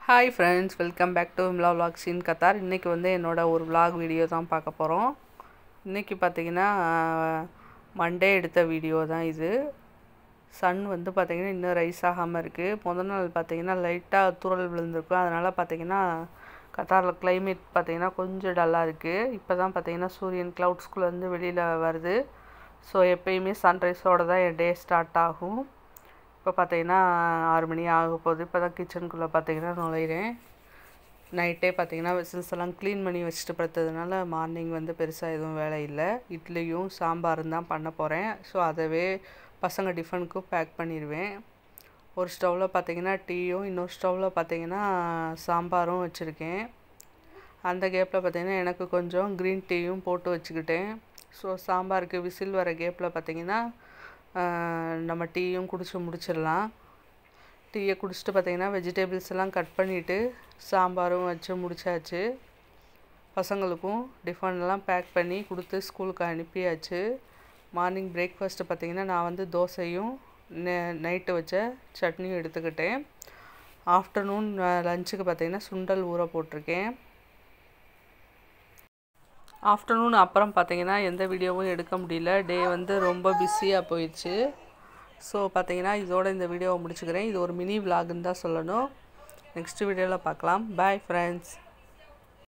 hi friends welcome back to Vimla vlogs in Qatar இன்றைக்கி வந்து என்னோட ஒரு vlog வீடியோ தான் பார்க்க போகிறோம் இன்றைக்கி பார்த்தீங்கன்னா மண்டே எடுத்த வீடியோ தான் இது சன் வந்து பார்த்திங்கன்னா இன்னும் ரைஸ் ஆகாமல் இருக்குது முத நாள் பார்த்திங்கன்னா லைட்டாக தூறல் விழுந்திருக்கும் அதனால் பார்த்திங்கன்னா கத்தாரில் climate பார்த்திங்கன்னா கொஞ்சம் டல்லாக இருக்குது இப்போ தான் பார்த்திங்கன்னா சூரியன் க்ளவுட்ஸ்குள்ளேருந்து வெளியில் வருது ஸோ எப்பயுமே சன்ரைஸோடு தான் என் டே ஸ்டார்ட் ஆகும் இப்போ பார்த்தீங்கன்னா ஆறு மணி ஆக போகுது இப்போ தான் கிச்சனுக்குள்ளே பார்த்தீங்கன்னா நுழையிறேன் நைட்டே பார்த்தீங்கன்னா விசில்ஸ் எல்லாம் க்ளீன் பண்ணி வச்சுட்டு படுத்ததுனால மார்னிங் வந்து பெருசாக எதுவும் வேலை இல்லை இட்லியும் சாம்பாரும் தான் பண்ண போகிறேன் ஸோ அதவே பசங்க டிஃபனுக்கும் பேக் பண்ணிடுவேன் ஒரு ஸ்டவ்வில் பார்த்தீங்கன்னா டீயும் இன்னொரு ஸ்டவ்வில் பார்த்தீங்கன்னா சாம்பாரும் வச்சுருக்கேன் அந்த கேப்பில் பார்த்தீங்கன்னா எனக்கு கொஞ்சம் க்ரீன் டீயும் போட்டு வச்சுக்கிட்டேன் ஸோ சாம்பாருக்கு விசில் வர கேப்பில் பார்த்தீங்கன்னா நம்ம டீயும் குடிச்சு முடிச்சிடலாம் டீயை குடிச்சிட்டு பார்த்தீங்கன்னா வெஜிடபிள்ஸ் எல்லாம் கட் பண்ணிவிட்டு சாம்பாரும் வச்சு முடிச்சாச்சு பசங்களுக்கும் டிஃபன் எல்லாம் பேக் பண்ணி கொடுத்து ஸ்கூலுக்கு அனுப்பியாச்சு மார்னிங் பிரேக்ஃபாஸ்ட்டு பார்த்தீங்கன்னா நான் வந்து தோசையும் நைட்டு வச்ச சட்னியும் எடுத்துக்கிட்டேன் ஆஃப்டர்நூன் லஞ்சுக்கு பார்த்தீங்கன்னா சுண்டல் ஊற போட்டிருக்கேன் ஆஃப்டர்நூன் அப்புறம் பார்த்தீங்கன்னா எந்த வீடியோவும் எடுக்க முடியல டே வந்து ரொம்ப பிஸியாக போயிடுச்சு ஸோ பார்த்தீங்கன்னா இதோட இந்த வீடியோவை முடிச்சுக்கிறேன் இது ஒரு மினி விலாகுன்னு தான் சொல்லணும் நெக்ஸ்ட் வீடியோவில் பார்க்கலாம் பாய் ஃப்ரெண்ட்ஸ்